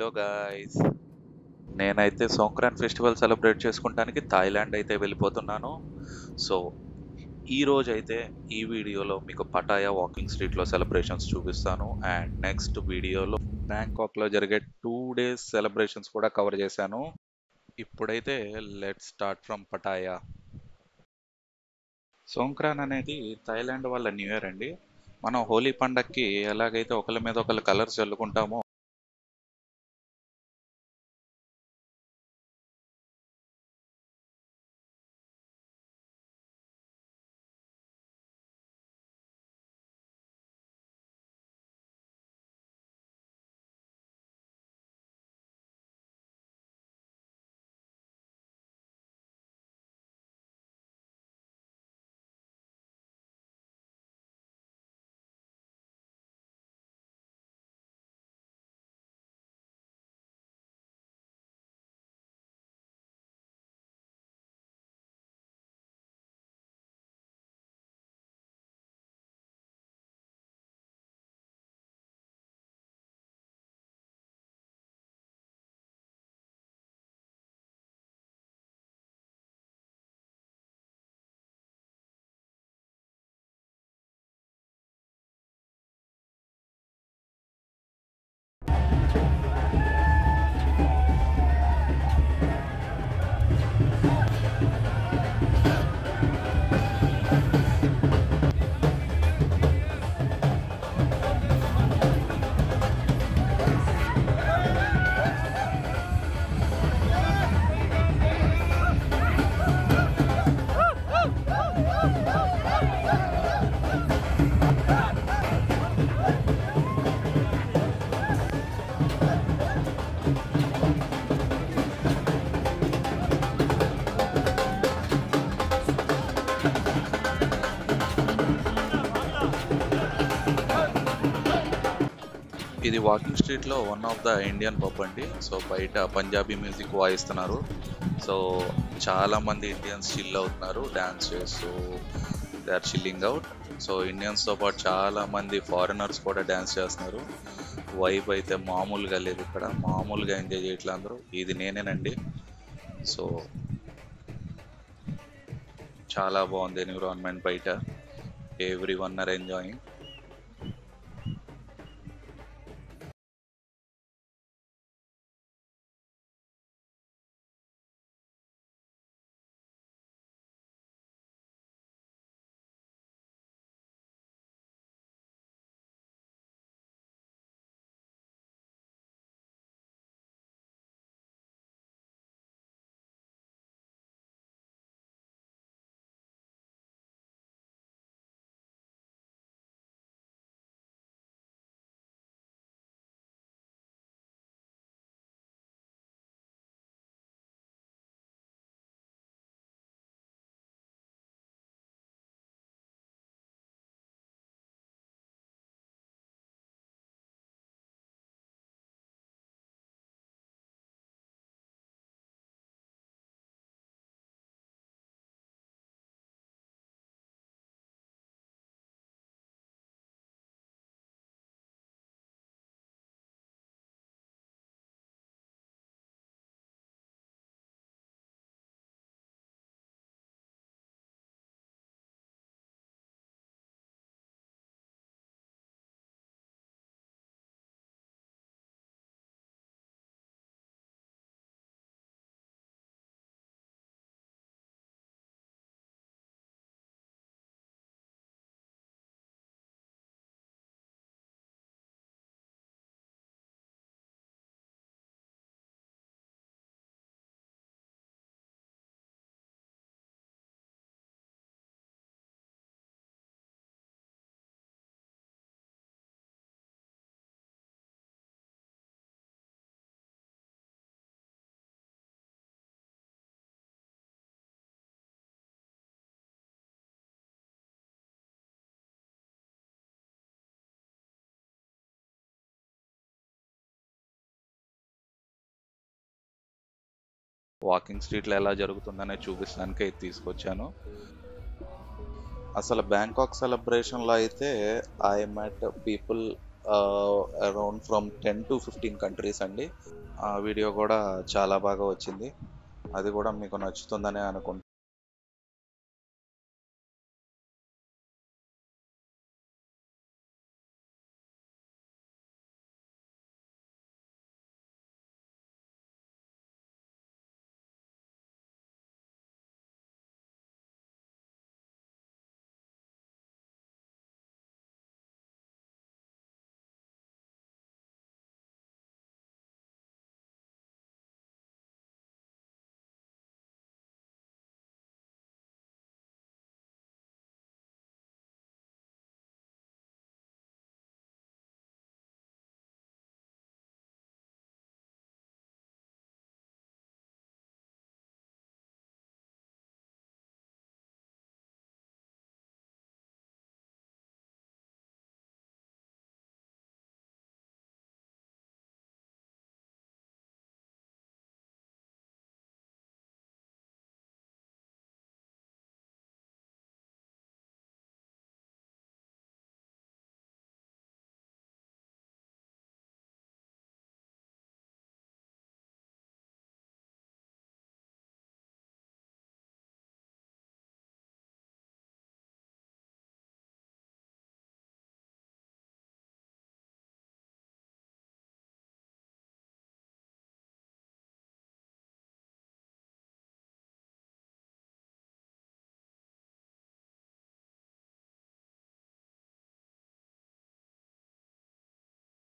guys నేనైతే Sankranti festival celebrate చేసుకుంటానికి Thailand అయితే వెళ్ళిపోతున్నాను సో ఈ రోజు అయితే ఈ వీడియోలో మీకు పటాయా వాకింగ్ స్ట్రీట్లో సెలబ్రేషన్స్ చూపిస్తాను అండ్ నెక్స్ట్ వీడియోలో బ్యాంకాక్లో జరిగే టూ డేస్ సెలబ్రేషన్స్ కూడా కవర్ చేశాను ఇప్పుడైతే let start from Pattaya Sankranti అనేది థాయిలాండ్ వాళ్ళ న్యూ ఇయర్ అండి మనం హోలీ పండక్కి ఎలాగైతే ఒకరి మీద ఒకరు కలర్స్ చల్లుకుంటామో ఇది వాకింగ్ స్ట్రీట్లో one of the Indian pub అండి సో బయట పంజాబీ మ్యూజిక్ వాయిస్తున్నారు సో చాలా మంది ఇండియన్స్ చిల్ అవుతున్నారు డ్యాన్స్ చేస్తూ they are chilling out so ఇండియన్స్తో పాటు చాలా మంది ఫారినర్స్ కూడా డ్యాన్స్ చేస్తున్నారు వైబ్ అయితే మామూలుగా లేదు ఇక్కడ మామూలుగా ఎంజాయ్ చేయట్లేదు అందరూ ఇది నేనేనండి సో చాలా బాగుంది ఎన్విరాన్మెంట్ బయట everyone are enjoying walking స్ట్రీట్లో ఎలా జరుగుతుందనే చూపించడానికే ఇది తీసుకొచ్చాను అసలు బ్యాంకాక్ సెలబ్రేషన్లో అయితే I met people around from ten to fifteen countries అండి ఆ వీడియో కూడా చాలా బాగా వచ్చింది అది కూడా మీకు నచ్చుతుందనే అనుకుంటున్నాను